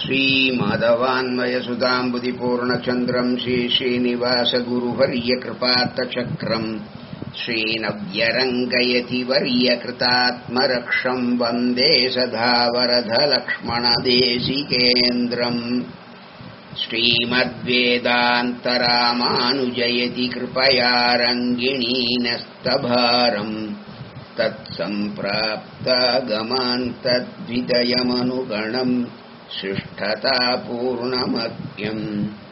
श्रीमाधवान्वयसुताम्बुदिपूर्णचन्द्रम् श्रीश्रीनिवासगुरुवर्यकृपात्तचक्रम् श्रीनव्यरङ्गयति वर्यकृतात्मरक्षम् वन्दे सधावरधलक्ष्मणदेशिकेन्द्रम् श्रीमद्वेदान्तरामानुजयति कृपया रङ्गिणीनस्तभारम् तत्सम्प्राप्तागमान् तद्विदयमनुगणम् शिष्ठतापूर्णमत्यम्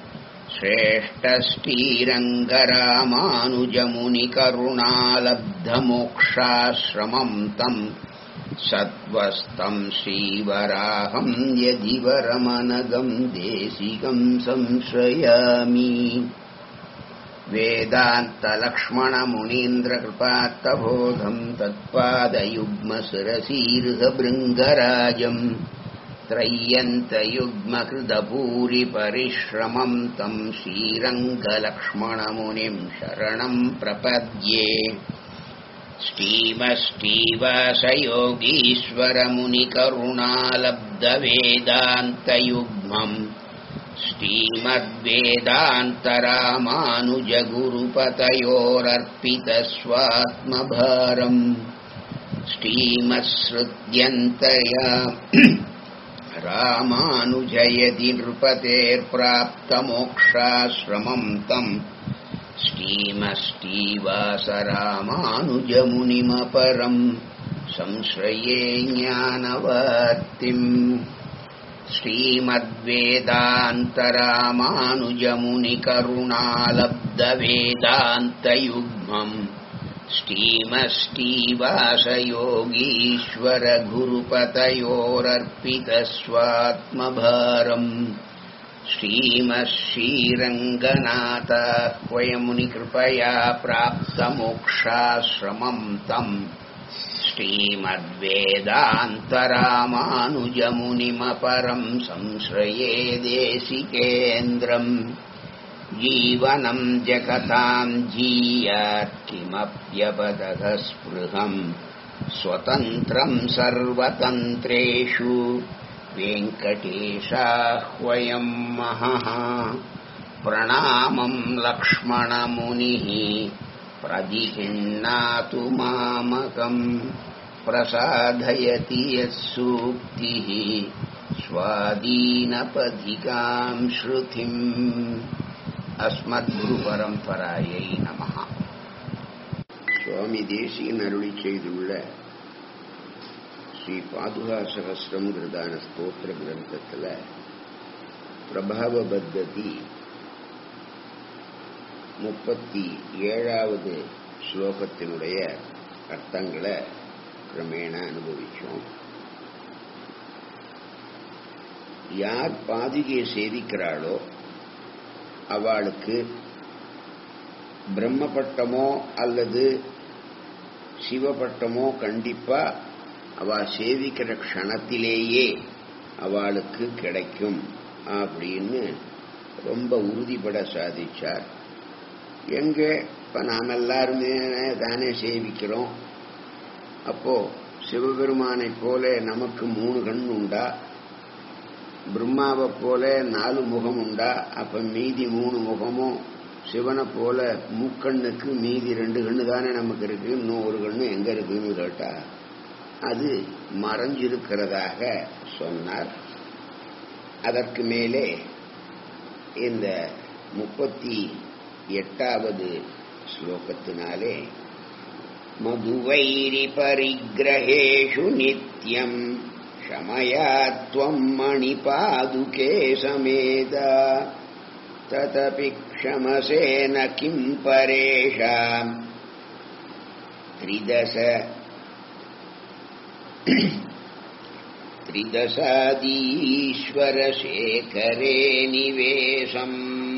श्रेष्ठश्रीरङ्गरामानुजमुनिकरुणालब्धमोक्षाश्रमम् तम् सत्त्वस्तम् श्रीवराहम् यदि वरमनगम् देशिकम् संश्रयामि वेदान्तलक्ष्मणमुनीन्द्रकृपात्तबोधम् तत्पादयुग्मशिरसीर्हभृङ्गराजम् त्रय्यन्तयुग्मकृतभूरिपरिश्रमम् तम् श्रीरङ्गलक्ष्मणमुनिम् शरणम् प्रपद्ये श्रीमष्टीवासयोगीश्वरमुनिकरुणालब्धवेदान्तयुग्मम् श्रीमद्वेदान्तरामानुजगुरुपतयोरर्पितस्वात्मभारम् श्रीमत्सृत्यन्तया रामानुजयति नृपतेर्प्राप्तमोक्षाश्रमम् तम् श्रीमष्टीवासरामानुजमुनिमपरम् संश्रये ज्ञानवर्तिम् श्रीमद्वेदान्तरामानुजमुनिकरुणालब्धवेदान्तयुग्मम् श्रीमष्टीवासयोगीश्वरगुरुपतयोरर्पितस्वात्मभारम् श्रीमश्रीरङ्गनाथाह्वयमुनिकृपया प्राप्तमोक्षाश्रमम् तम् श्रीमद्वेदान्तरामानुजमुनिमपरम् संश्रये देशिकेन्द्रम् जीवनम् जगताम् जीयात् किमप्यपदः स्पृहम् स्वतन्त्रम् सर्वतन्त्रेषु वेङ्कटेशाह्वयम् महः प्रणामम् लक्ष्मणमुनिः प्रदिहिण्णातु मामकम् प्रसादयति यत्सूक्तिः स्वादीनपथिकाम् श्रुतिम् அஸ்மத்குருபரம்பராயை நமஹ சுவாமி தேசியன் அருளி செய்துள்ள ஸ்ரீ பாதுகா சகசிரம்ங்கிறதான ஸ்தோத்திர கிரந்தத்தில் பிரபாவ பத்ததி முப்பத்தி ஏழாவது ஸ்லோகத்தினுடைய அர்த்தங்களை கிரமேண அனுபவிச்சோம் யார் பாதுகையை சேவிக்கிறாளோ அவளுக்கு பிரம்மபட்டமோ அல்லது சிவபட்டமோ கண்டிப்பா அவ சேவிக்கிற க்ஷணத்திலேயே அவளுக்கு கிடைக்கும் அப்படின்னு ரொம்ப உறுதிப்பட சாதிச்சார் எங்க இப்ப நாம் எல்லாருமே தானே சேவிக்கிறோம் அப்போ சிவபெருமானை போல நமக்கு மூணு கண் உண்டா பிரம்மாவை போல நாலு முகம் உண்டா அப்ப மீதி மூணு முகமும் சிவனை போல மூக்கண்ணுக்கு மீதி ரெண்டு கண்ணு தானே நமக்கு இருக்கு இன்னும் ஒரு கண்ணு எங்க இருக்குன்னு கேட்டா அது மறைஞ்சிருக்கிறதாக சொன்னார் அதற்கு மேலே இந்த முப்பத்தி எட்டாவது ஸ்லோகத்தினாலே மதுவைரி பரிகிரகேஷு நித்யம் क्षमया त्वम् मणिपादुके समेता तदपि क्षमसेन किम् परेषाम् त्रिदश त्रिदशादीश्वरशेखरे निवेशम्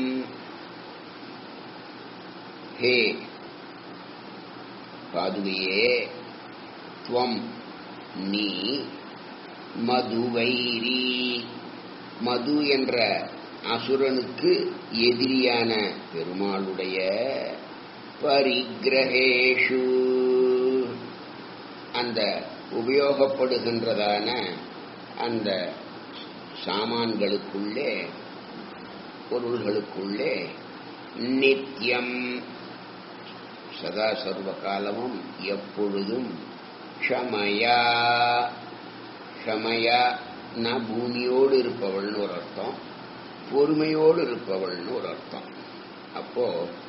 हे पादुगे त्वम् நீ மதுவைரி மது என்ற அசுரனுக்கு எதிரியான பெருமாளுடைய பரிகிரகேஷு அந்த உபயோகப்படுகின்றதான அந்த சாமான்களுக்குள்ளே பொருள்களுக்குள்ளே நித்தியம் சதா சர்வ காலமும் எப்பொழுதும் க்ஷமயா க்ஷமயா நான் பூமியோடு இருப்பவள்னு ஒரு அர்த்தம் பொறுமையோடு இருப்பவள்னு ஒரு அர்த்தம் அப்போ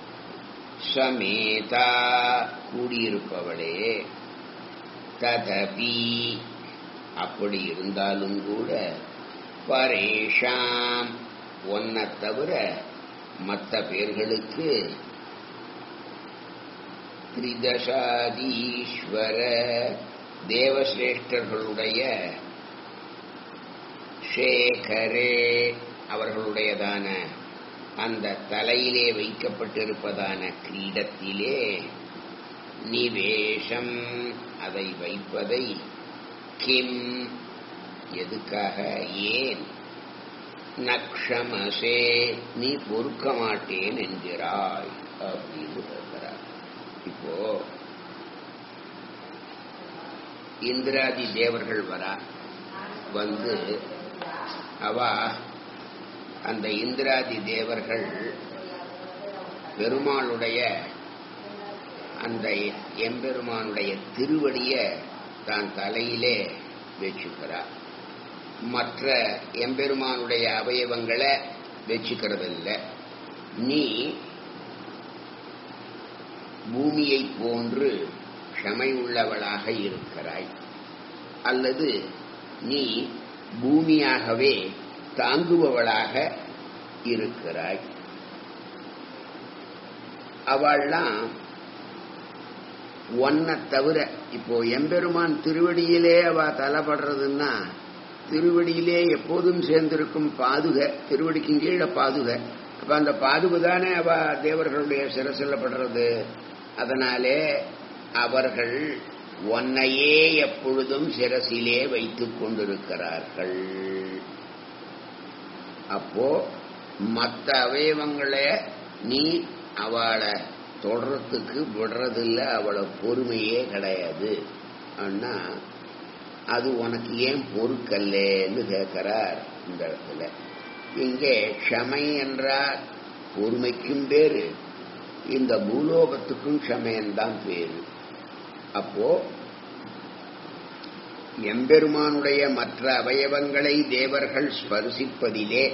சமேதா கூடியிருப்பவளே ததபி அப்படி இருந்தாலும் கூட பரேஷாம் ஒன்ன தவிர மற்ற பேர்களுக்கு திரிதசாதீஸ்வர தேவசிரேஷ்டர்களுடைய சேகரே அவர்களுடையதான அந்த தலையிலே வைக்கப்பட்டிருப்பதான கிரீடத்திலே நிவேஷம் அதை வைப்பதை கிம் எதுக்காக ஏன் நக்ஷமசே நீ பொறுக்க மாட்டேன் என்கிறாய் அப்படின்னு கேட்கிறார் இப்போ இந்திராதி தேவர்கள் வரா வந்து அவ அந்த இந்திராதி தேவர்கள் பெருமாளுடைய அந்த எம்பெருமானுடைய திருவடிய தான் தலையிலே வச்சுக்கிறார் மற்ற எம்பெருமானுடைய அவயவங்களை வச்சுக்கிறதில்லை நீ பூமியை போன்று க்ஷமை உள்ளவளாக இருக்கிறாய் அல்லது நீ பூமியாகவே தாங்குபவளாக இருக்கிறாய் அவள்லாம் ஒன்ன தவிர இப்போ எம்பெருமான் திருவடியிலே அவ தலைப்படுறதுன்னா திருவடியிலே எப்போதும் சேர்ந்திருக்கும் பாதுக திருவடிக்கும் கீழே பாதுக அப்ப அந்த பாதுகு தானே அவ தேவர்களுடைய சிரசில் படுறது அதனாலே அவர்கள் ஒன்னையே எப்பொழுதும் சிரசிலே வைத்துக் கொண்டிருக்கிறார்கள் அப்போ மற்ற அவயவங்களை நீ அவளை தொடரத்துக்கு விடுறதில்ல அவளை பொறுமையே கிடையாது ஆனா அது உனக்கு ஏன் பொறுக்கல்லேன்னு கேட்கிறார் இந்த இடத்துல இங்கே க்ஷமை என்றால் பொறுமைக்கும் பேரு இந்த பூலோகத்துக்கும் க்ஷமையன்தான் பேரு அப்போ எம்பெருமானுடைய மற்ற அவயவங்களை தேவர்கள் ஸ்பர்சிப்பதிலே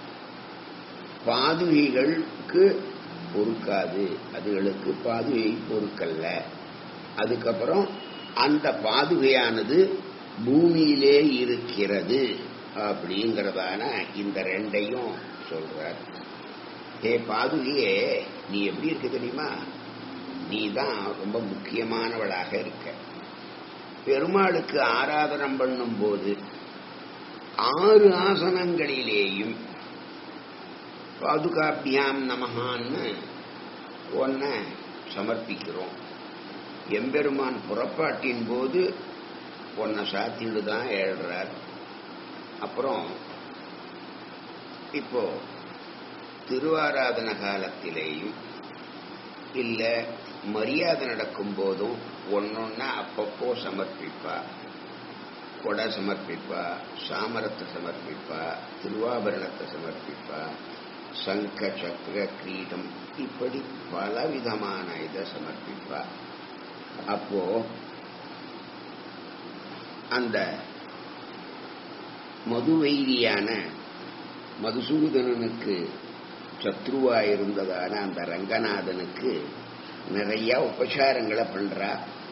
பாதுகைகளுக்கு பொறுக்காது அதுகளுக்கு பாதுகை பொறுக்கல்ல அதுக்கப்புறம் அந்த பாதுகையானது பூமியிலே இருக்கிறது அப்படிங்கிறதான இந்த ரெண்டையும் சொல்றார் ஏ பாதுகையே நீ எப்படி இருக்க தெரியுமா நீ தான் ரொம்ப முக்கியமானவளாக இருக்க பெருமாளுக்கு ஆராதனம் பண்ணும் போது ஆறு ஆசனங்களிலேயும் பாதுகாபியாம் நமகான்னு ஒன்ன சமர்ப்பிக்கிறோம் எம்பெருமான் புறப்பாட்டின் போது ஒன்ன சாத்திட்டு தான் ஏழுறார் அப்புறம் இப்போ திருவாராதன காலத்திலேயும் இல்ல மரியாதை நடக்கும் போதும் ஒன்னொன்னா அப்பப்போ சமர்ப்பிப்பா கொடை சமர்ப்பிப்பா சாமரத்தை சமர்ப்பிப்பா திருவாபரணத்தை சமர்ப்பிப்பா சங்க சக்கர கிரீடம் இப்படி பலவிதமான இதை சமர்ப்பிப்பா அப்போ அந்த மதுவைரியான மதுசூதனனுக்கு சத்ருவா இருந்ததான அந்த ரங்கநாதனுக்கு நிறைய உபசாரங்களை பண்றா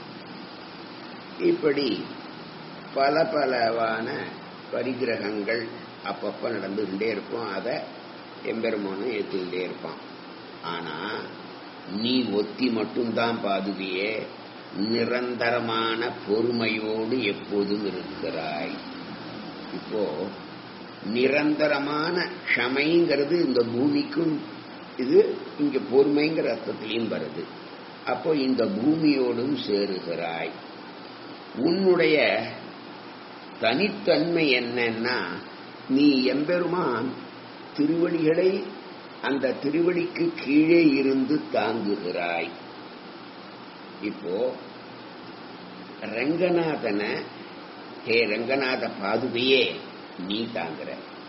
இப்படி பல பலவான பரிகிரகங்கள் அப்பப்ப நடந்துகிட்டே இருக்கும் அதை எம்பெருமானும் ஏற்றுக்கிட்டே இருப்பான் ஆனா நீ ஒத்தி மட்டும்தான் பாதுகையே நிரந்தரமான பொறுமையோடு எப்போதும் இருக்கிறாய் இப்போ நிரந்தரமான க்ஷமைங்கிறது இந்த பூமிக்கும் இது இங்க பொறுமைங்கிற அர்த்தத்திலையும் வருது அப்போ இந்த பூமியோடும் சேருகிறாய் உன்னுடைய தனித்தன்மை என்னன்னா நீ எம்பெருமான் திருவடிகளை அந்த திருவடிக்கு கீழே இருந்து தாங்குகிறாய் இப்போ ரங்கநாதனை ஹே ரங்கநாத பாதுகையே நீ தாங்குற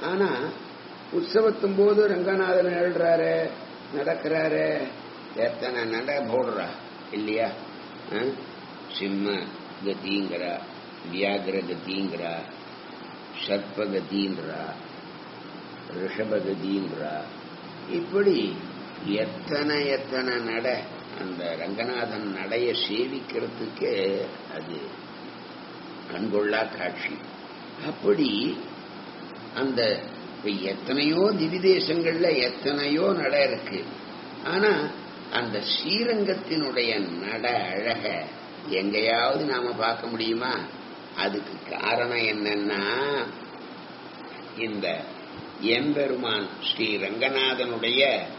ஆனா உற்சவத்தும் போது ரங்கநாதன் எழுறாரு நடக்கிறாரு எத்தனை நட போடுறா இல்லையா ஆ? சிம்ம கதிங்கிறா வியாகிர கதிங்கிறா சர்ப்பகதின்றா ரிஷபகதின்றா இப்படி எத்தனை எத்தனை நட அந்த ரங்கநாதன் நடைய சேவிக்கிறதுக்கு அது கண்கொள்ளா காட்சி அப்படி அந்த இப்ப எத்தனையோ திவிதேசங்கள்ல எத்தனையோ நட இருக்கு ஆனா அந்த ஸ்ரீரங்கத்தினுடைய நட அழக எங்கேயாவது நாம பார்க்க முடியுமா அதுக்கு காரணம் என்னன்னா இந்த எம்பெருமான் ஸ்ரீ ரங்கநாதனுடைய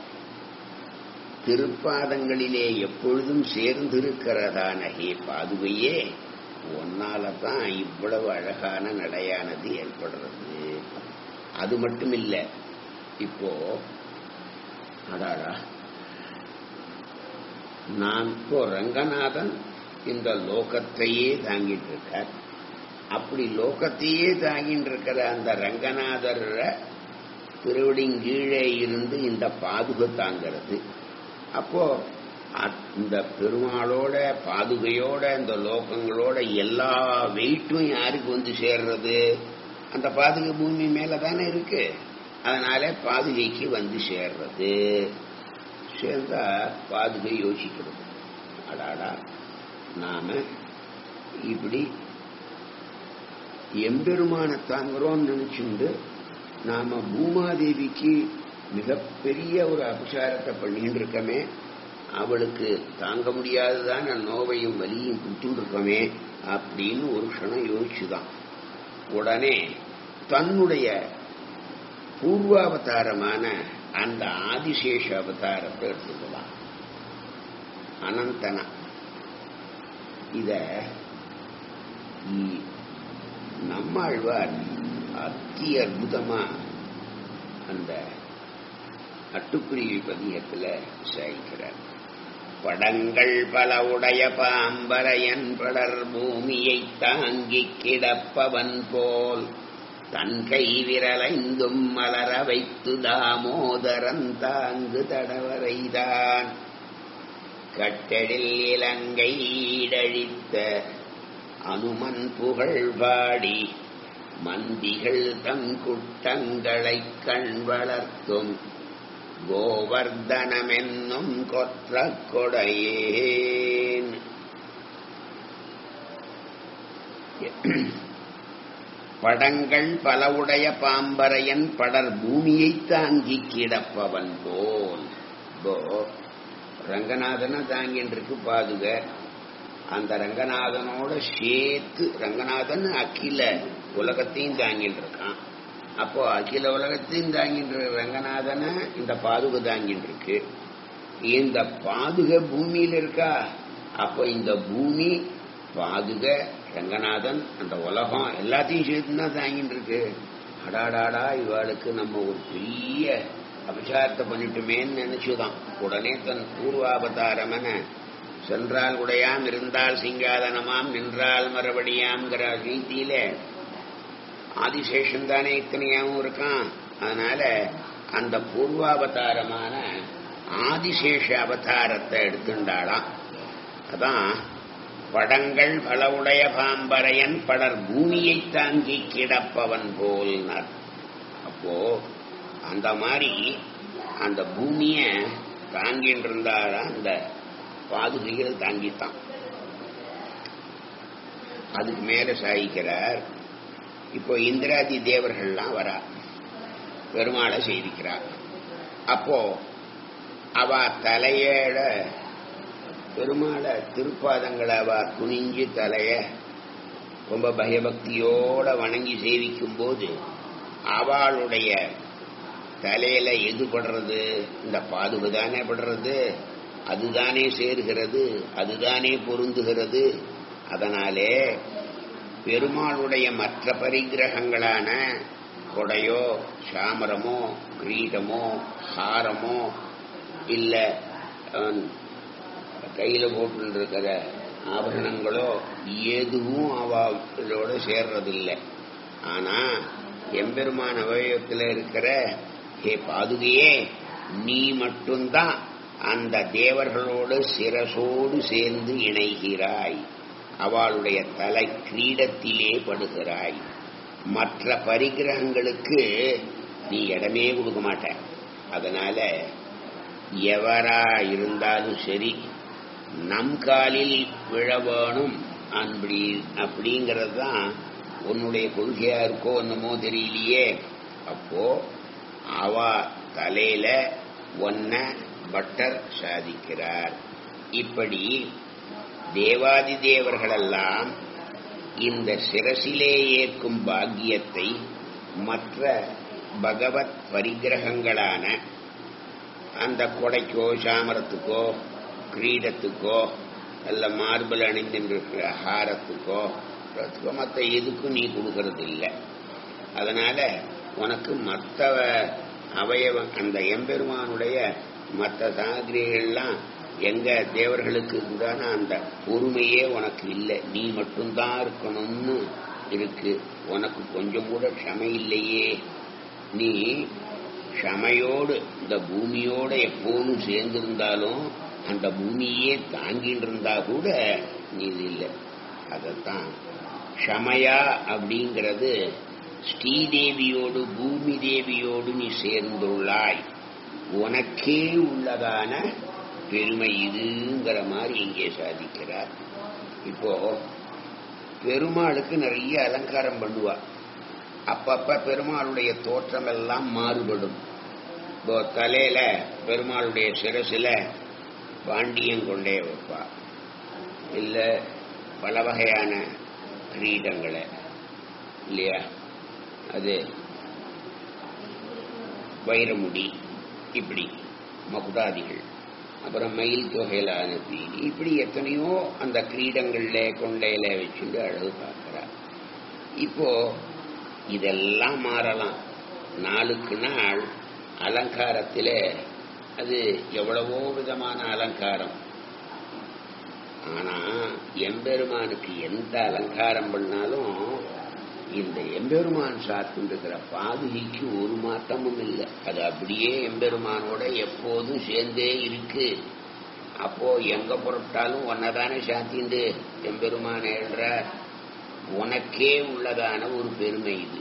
திருப்பாதங்களிலே எப்பொழுதும் சேர்ந்திருக்கிறதான ஹே பாதுகையே ஒன்னால தான் இவ்வளவு அழகான நடையானது ஏற்படுறது அது மட்டும் இல்ல இப்போ அடாடா நான் இப்போ ரங்கநாதன் இந்த லோகத்தையே தாங்கிட்டு இருக்கார் அப்படி லோகத்தையே தாங்கிட்டு இருக்கிற அந்த ரங்கநாதர் திருவடிங்கீழே இருந்து இந்த பாதுகை தாங்கிறது அப்போ அ- இந்த பெருமாளோட பாதுகையோட இந்த லோகங்களோட எல்லா வெயிட்டும் யாருக்கு வந்து சேர்றது அந்த பாதுகை பூமி மேல தானே இருக்கு அதனால பாதுகைக்கு வந்து சேர்றது சேர்ந்தா பாதுகை யோசிக்கிறது அடாடா நாம இப்படி எம்பெருமான தாங்குறோம்னு நினைச்சுண்டு நாம பூமாதேவிக்கு மிகப்பெரிய ஒரு அபிஷாரத்தை பண்ணிட்டு இருக்கமே அவளுக்கு தாங்க முடியாததான நோவையும் வலியும் கொடுத்துட்டு இருக்கோமே அப்படின்னு ஒரு க்ஷணம் யோசிச்சுதான் உடனே தன்னுடைய பூர்வாவதாரமான அந்த ஆதிசேஷ அவதாரத்தை எடுத்துக்கலாம் அனந்தனா இத இ- நம்மாழ்வார் அத்தி அற்புதமா அந்த அட்டுக்குருவி பதியத்துல சாய்க்கிறார் படங்கள் பல உடைய பாம்பரையன் படர் பூமியை தாங்கிக் கிடப்பவன் போல் தன் கை விரலைந்தும் மலர வைத்து தாமோதரன் தாங்கு தடவரைதான் கட்டெழில் இலங்கை ஈடழித்த அனுமன் புகழ் பாடி மந்திகள் தம் குட்டங்களைக் கண் வளர்த்தும் கோவர்தனமென்னும் கொற்ற கொடையேன் படங்கள் பலவுடைய பாம்பரையன் படர் பூமியை தாங்கி கிடப்பவன் போல் இப்போ ரங்கநாதனை தாங்கின்னு இருக்கு பாதுக அந்த ரங்கநாதனோட சேர்த்து ரங்கநாதன் அகில உலகத்தையும் தாங்கிட்டு இருக்கான் அப்போ அகில உலகத்தையும் தாங்கின்ற ரங்கநாதனை இந்த பாதுகை தாங்கிட்டு இருக்கு இந்த பாதுகை பூமியில இருக்கா அப்போ இந்த பூமி பாதுகை ரங்கநாதன் அந்த உலகம் எல்லாத்தையும் சேர்த்து தான் தாங்கிட்டு இருக்கு அடாடாடா இவாளுக்கு நம்ம ஒரு பெரிய அபிஷாரத்தை பண்ணிட்டுமேன்னு நினைச்சுதான் உடனே தன் பூர்வாவதாரமென சென்றால் உடையாம் இருந்தால் சிங்காதனமாம் நின்றால் மறுபடியாம்ங்கிற ரீதியில ஆதிசேஷன் தானே இத்தனையாவும் இருக்கான் அதனால அந்த பூர்வாவதாரமான ஆதிசேஷ அவதாரத்தை எடுத்துண்டாளாம் அதான் படங்கள் பலவுடைய பாம்பரையன் படர் பூமியை தாங்கி கிடப்பவன் போல்னார் அப்போ அந்த மாதிரி அந்த பூமிய தாங்கிட்டு இருந்தாதான் அந்த பாதுகைகள் தாங்கித்தான் அதுக்கு மேல சாதிக்கிறார் இப்போ இந்திராதி தேவர்கள்லாம் வரா பெருமாளை சேவிக்கிறார் அப்போ அவ தலையோட பெருமாளை திருப்பாதங்களை அவ குனிஞ்சு தலைய ரொம்ப பயபக்தியோட வணங்கி சேவிக்கும் போது அவளுடைய தலையில எது படுறது இந்த பாதுகை தானே படுறது அதுதானே சேருகிறது அதுதானே பொருந்துகிறது அதனாலே பெருமாளுடைய மற்ற பரிகிரகங்களான கொடையோ சாமரமோ கிரீடமோ ஹாரமோ இல்ல அஹ், கையில போட்டு இருக்கிற ஆபரணங்களோ எதுவும் அவளோட சேர்றதில்லை ஆனா எம்பெருமான் அவயவத்தில் இருக்கிற ஹே பாதுகையே நீ மட்டும்தான் அந்த தேவர்களோடு சிரசோடு சேர்ந்து இணைகிறாய் அவளுடைய தலை கிரீடத்திலே படுகிறாய் மற்ற பரிகிரகங்களுக்கு நீ இடமே கொடுக்க மாட்ட அதனால எவரா இருந்தாலும் சரி நம் காலில் விழ வேணும் அப்படி அப்படிங்கிறது தான் உன்னுடைய கொள்கையா இருக்கோ என்னமோ தெரியலையே அப்போ அவ தலையில ஒன்ன பட்டர் சாதிக்கிறார் இப்படி தேவாதி தேவர்களெல்லாம் இந்த சிரசிலே ஏற்கும் பாக்கியத்தை மற்ற பகவத் பரிகிரகங்களான அந்த கொடைக்கோ சாமரத்துக்கோ கிரீடத்துக்கோ அல்ல மார்பிள் அணிந்திருக்கிற ஹாரத்துக்கோ மற்ற எதுக்கும் நீ கொடுக்கறது இல்லை அதனால உனக்கு மற்ற அவயவம் அந்த எம்பெருமானுடைய மற்ற சாகிரிகள்லாம் எங்க தேவர்களுக்கு இருந்தான அந்த பொறுமையே உனக்கு இல்லை நீ மட்டும்தான் இருக்கணும்னு இருக்கு உனக்கு கொஞ்சம் கூட க்ஷமை இல்லையே நீ க்ஷமையோடு இந்த பூமியோட எப்போதும் சேர்ந்திருந்தாலும் அந்த பூமியே தாங்கிட்டு இருந்தா கூட நீ இது இல்லை அதைத்தான் க்ஷமையா அப்படிங்கிறது ஸ்ரீதேவியோடு பூமி தேவியோடு நீ சேர்ந்துள்ளாய் உனக்கே உள்ளதான பெருமை இதுங்கிற மாதிரி இங்கே சாதிக்கிறார் இப்போ பெருமாளுக்கு நிறைய அலங்காரம் பண்ணுவா அப்பப்ப பெருமாளுடைய தோற்றம் எல்லாம் மாறுபடும் இப்போ தலையில பெருமாளுடைய சிரசில பாண்டியம் கொண்டே வைப்பா இல்ல பல வகையான கிரீடங்களை இல்லையா அது வைரமுடி இப்படி மகுடாதிகள் அப்புறம் மயில் தொகையில அனுப்பி இப்படி எத்தனையோ அந்த கிரீடங்கள்ல கொண்டையில வச்சுட்டு அழகு பார்க்கிறார் இப்போ இதெல்லாம் மாறலாம் நாளுக்கு நாள் அலங்காரத்தில அது எவ்வளவோ விதமான அலங்காரம் ஆனா எம்பெருமானுக்கு எந்த அலங்காரம் பண்ணாலும் இந்த எம்பெருமான் சாத்திருக்கிற பாதுகைக்கு ஒரு மாற்றமும் இல்லை அது அப்படியே எம்பெருமானோட எப்போதும் சேர்ந்தே இருக்கு அப்போ எங்க புறப்பட்டாலும் ஒன்னதானே சாத்திண்டு எம்பெருமான் எழுற உனக்கே உள்ளதான ஒரு பெருமை இது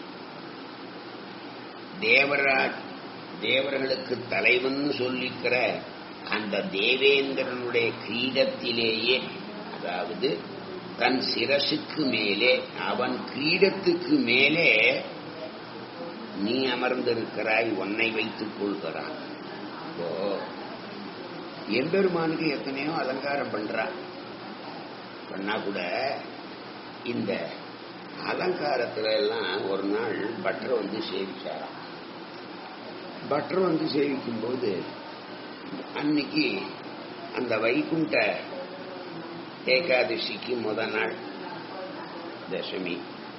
தேவராஜ் தேவர்களுக்கு தலைவன் சொல்லிக்கிற அந்த தேவேந்திரனுடைய கிரீடத்திலேயே அதாவது தன் சிரசுக்கு மேலே அவன் கிரீடத்துக்கு மேலே நீ அமர்ந்திருக்கிறாய் உன்னை வைத்துக் கொள்கிறான் இப்போ எம்பெருமானுக்கு எத்தனையோ அலங்காரம் பண்றான் பண்ணா கூட இந்த அலங்காரத்துல எல்லாம் ஒரு நாள் பட்டர் வந்து சேவிச்சாராம் பட்டர் வந்து சேவிக்கும் போது அன்னைக்கு அந்த வைகுண்ட ஏகாதசிக்கு முத நாள் தசமி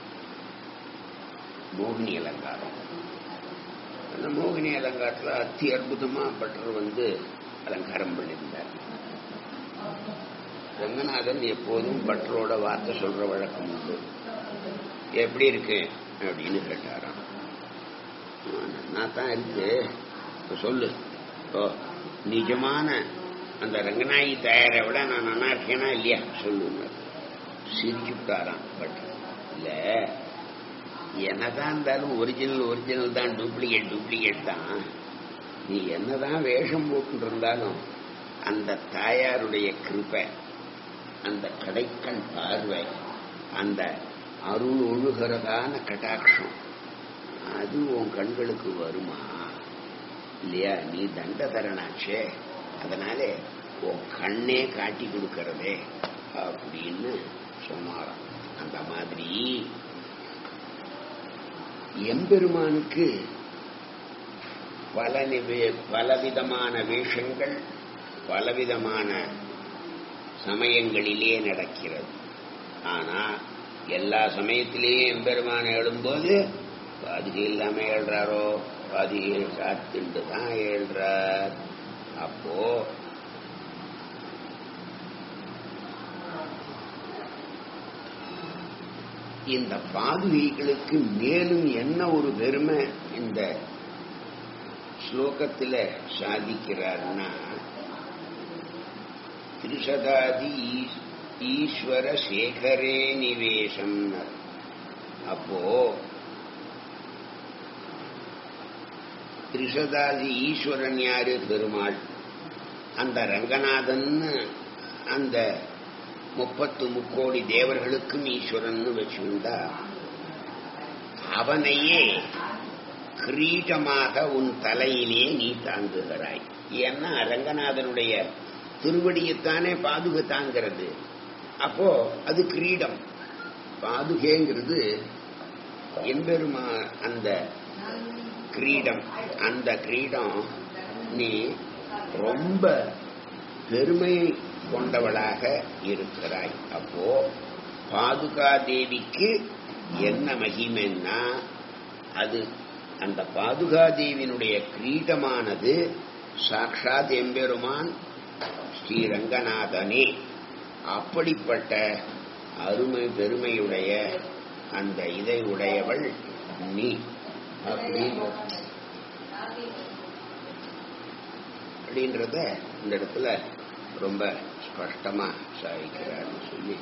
மோகினி அலங்காரம் அந்த மோகினி அலங்காரத்தில் அத்தி அற்புதமா பட்டர் வந்து அலங்காரம் பண்ணியிருந்தார் ரங்கநாதன் எப்போதும் பட்டரோட வார்த்தை சொல்ற வழக்கம் உண்டு எப்படி இருக்கு அப்படின்னு கேட்டாராம் நான் தான் இருக்கு இப்ப சொல்லு ஓ நிஜமான அந்த ரங்கநாயகி தயாரை விட நான் நல்லா இருக்கேனா இல்லையா சொல்லுங்க சிரிச்சுட்டாராம் பட் இல்ல என்னதான் இருந்தாலும் ஒரிஜினல் ஒரிஜினல் தான் டூப்ளிகேட் டூப்ளிகேட் தான் நீ என்னதான் வேஷம் போட்டு இருந்தாலும் அந்த தாயாருடைய கிருப்பை அந்த கடைக்கண் பார்வை அந்த அருள் ஒழுகிறதான கட்டாட்சம் அது உன் கண்களுக்கு வருமா இல்லையா நீ தண்டதரனாச்சே அதனால உன் கண்ணே காட்டி கொடுக்கறதே அப்படின்னு சொன்னாராம் அந்த மாதிரி எம்பெருமானுக்கு பல நிவே- பலவிதமான வேஷங்கள் பலவிதமான சமயங்களிலே நடக்கிறது ஆனா எல்லா சமயத்திலேயும் எம்பெருமான் எழும்போது பாதுகை இல்லாம ஏழ்றாரோ பாதுகை காத்துண்டு தான் ஏழ்றார் அப்போ இந்த பாதுகைகளுக்கு மேலும் என்ன ஒரு பெருமை இந்த ஸ்லோகத்தில் சாதிக்கிறார்னா திரிசதாதி ஈ- ஈஸ்வர சேகரே நிவேசம் அப்போ திரிசதாதி ஈஸ்வரன் யாரு பெருமாள் அந்த ரங்கநாதன் அந்த முப்பத்து முக்கோடி தேவர்களுக்கும் ஈஸ்வரன் வச்சுண்டா அவனையே கிரீட்டமாக உன் தலையிலே நீ தாங்குகிறாய் ஏன்னா ரங்கநாதனுடைய திருவடியைத்தானே பாதுகை தாங்கிறது அப்போ அது கிரீடம் பாதுகைங்கிறது எம்பெருமா அந்த கிரீடம் அந்த கிரீடம் நீ ரொம்ப பெருமை கொண்டவளாக இருக்கிறாய் அப்போ பாதுகா தேவிக்கு என்ன மகிமைன்னா அது அந்த பாதுகா தேவியினுடைய கிரீடமானது சாக்ஷாத் எம்பெருமான் ஸ்ரீரங்கநாதனே அப்படிப்பட்ட அருமை பெருமையுடைய அந்த இதை உடையவள் நீ அப்படின்னு அப்படின்றத இந்த இடத்துல ரொம்ப ஸ்பஷ்டமா சாதிக்கிறார்னு சொல்லி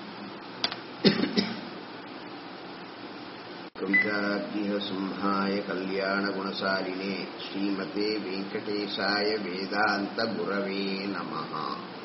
कविताभ्यः सिंहाय कल्याणगुणसारिणे श्रीमते वेङ्कटेशाय वेदान्तगुरवे नमः